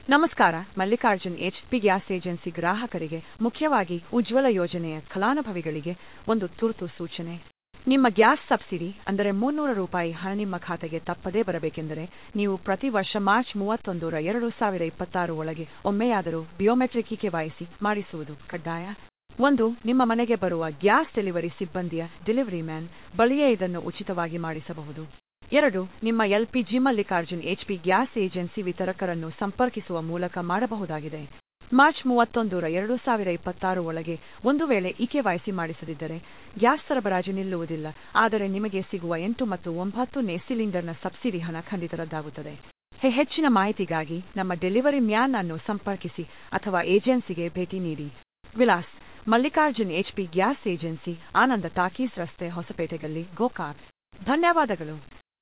ನಮಸ್ಕಾರ Mallikarjun H P gas agency ಗ್ರಾಹಕರಿಗೆ ಮುಖ್ಯವಾಗಿ ಉಜ್ವಲ ಯೋಜನೆಯ ಫಲಾನುಭವಿಗಳಿಗೆ ಒಂದು ತುರ್ತು ಸೂಚನೆ ನಿಮ್ಮ ಗ್ಯಾಸ್ ಸಬ್ಸಿಡಿ ಅಂದರೆ ಮುನ್ನೂರು ರೂಪಾಯಿ ಹಣ ನಿಮ್ಮ ಖಾತೆಗೆ ತಪ್ಪದೇ ಬರಬೇಕೆಂದರೆ ನೀವು ಪ್ರತಿ ವರ್ಷ ಮಾರ್ಚ್ ಮೂವತ್ತೊಂದರ ಎರಡು ಸಾವಿರ ಇಪ್ಪತ್ತಾರು ಒಳಗೆ ಒಮ್ಮೆಯಾದರೂ ಬಿಯೋಮೆಟ್ರಿಕ್ ಕೆವೈಸಿ ಮಾಡಿಸುವುದು ಕಡ್ಡಾಯ ಒಂದು ನಿಮ್ಮ ಮನೆಗೆ ಬರುವ ಗ್ಯಾಸ್ ಡೆಲಿವರಿ ಸಿಬ್ಬಂದಿಯ ಡೆಲಿವರಿ ಮ್ಯಾನ್ ಬಳಿಯೇ ಇದನ್ನು ಉಚಿತವಾಗಿ ಮಾಡಿಸಬಹುದು ಎರಡು ನಿಮ್ಮ LPG Mallikarjun HP gas agency ವಿತರಕರನ್ನು ಸಂಪರ್ಕಿಸುವ ಮೂಲಕ ಮಾಡಬಹುದಾಗಿದೆ ಮಾರ್ಚ್ ಮೂವತ್ತೊಂದರ ಎರಡು ಸಾವಿರ ಇಪ್ಪತ್ತಾರು ಒಳಗೆ ಒಂದು ವೇಳೆ ಇಕೆವೈಸಿ ಮಾಡಿಸದಿದ್ದರೆ ಗ್ಯಾಸ್ ಸರಬರಾಜು ನಿಲ್ಲುವುದಿಲ್ಲ ಆದರೆ ನಿಮಗೆ ಸಿಗುವ ಎಂಟು ಮತ್ತು ಒಂಬತ್ತನೇ ಸಿಲಿಂಡರ್ನ ಸಬ್ಸಿಡಿ ಹಣ ಖಂಡಿತ ರದ್ದಾಗುತ್ತದೆ ಹೆ- ಹೆಚ್ಚಿನ ಮಾಹಿತಿಗಾಗಿ ನಮ್ಮ ಡೆಲಿವರಿ ಮ್ಯಾನ್ ಅನ್ನು ಸಂಪರ್ಕಿಸಿ ಅಥವಾ ಏಜೆನ್ಸಿಗೆ ಭೇಟಿ ನೀಡಿ ವಿಳಾಸ್ Mallikarjun HP gas agency Ananda talkies ರಸ್ತೆ ಹೊಸಪೇಟೆಗಲ್ಲಿ ಗೋಕಾಕ್ ಧನ್ಯವಾದಗಳು